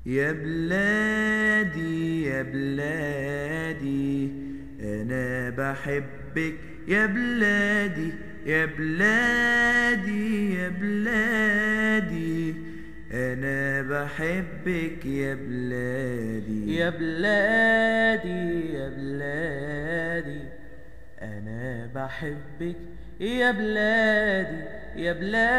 يا بلادي يا بلادي أنا بحبك يا بلادي يا بلادي يا بلادي أنا بحبك يا بلادي يا بلادي يا بلادي أنا بحبك يا بلادي يا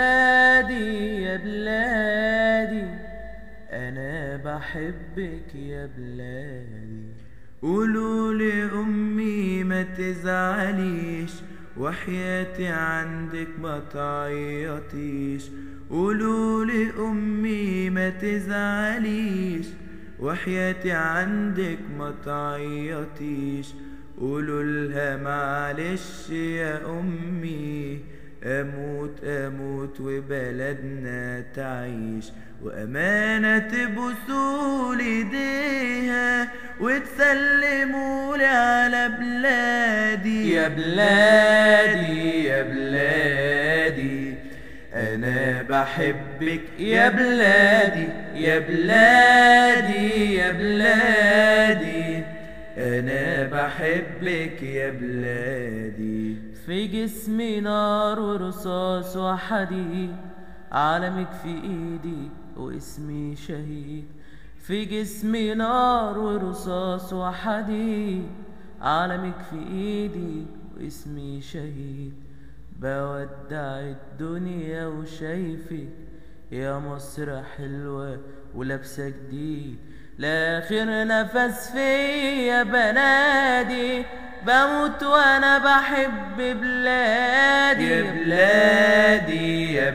بلادي يا بلادي أنا بحبك يا بلادي قولوا لأمي ما تزعليش وحياتي عندك ما تعيطيش قولوا لأمي ما تزعليش وحياتي عندك ما تعيطيش قولوا لها معلش يا أمي أموت أموت وبلدنا تعيش وأمانة تبوسوا ايديها وتسلموا لي على بلادي يا بلادي يا بلادي أنا بحبك يا بلادي يا بلادي يا بلادي أنا بحبك يا بلادي في جسمي نار ورصاص وحديد علمك في ايدي واسمي شهيد في جسمي نار ورصاص وحديد علمك في ايدي واسمي شهيد بودع الدنيا وشايفك يا مصر حلوة ولابسة جديد لاخر نفس فيا بنادي بموت وانا بحب بلادي يا بلادي يا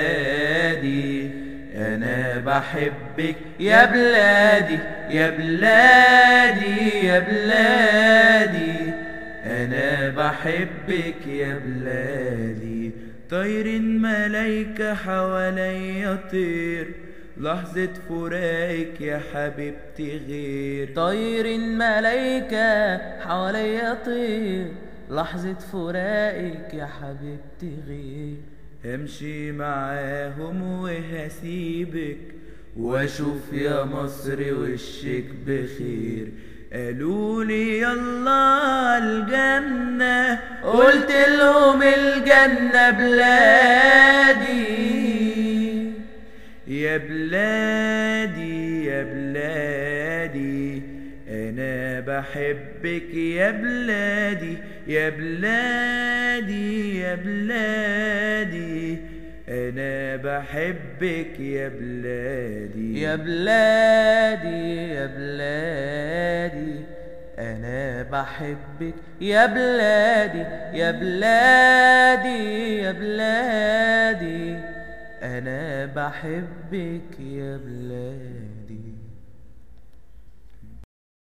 بلادي أنا بحبك يا بلادي يا بلادي يا بلادي أنا بحبك يا بلادي طير ملايكة حواليا طير لحظة فراقك يا حبيبتي غير طير ملايكة حواليا طير لحظة فراقك يا حبيبتي غير همشي معاهم وهسيبك واشوف يا مصر وشك بخير قالوا لي يلا الجنة قلت لهم الجنة بلادي يا بلادي يا بلادي أنا بحبك يا بلادي يا بلادي يا بلادي أنا بحبك يا بلادي يا بلادي يا بلادي أنا بحبك يا بلادي يا بلادي يا بلادي أنا بحبك يا بلادي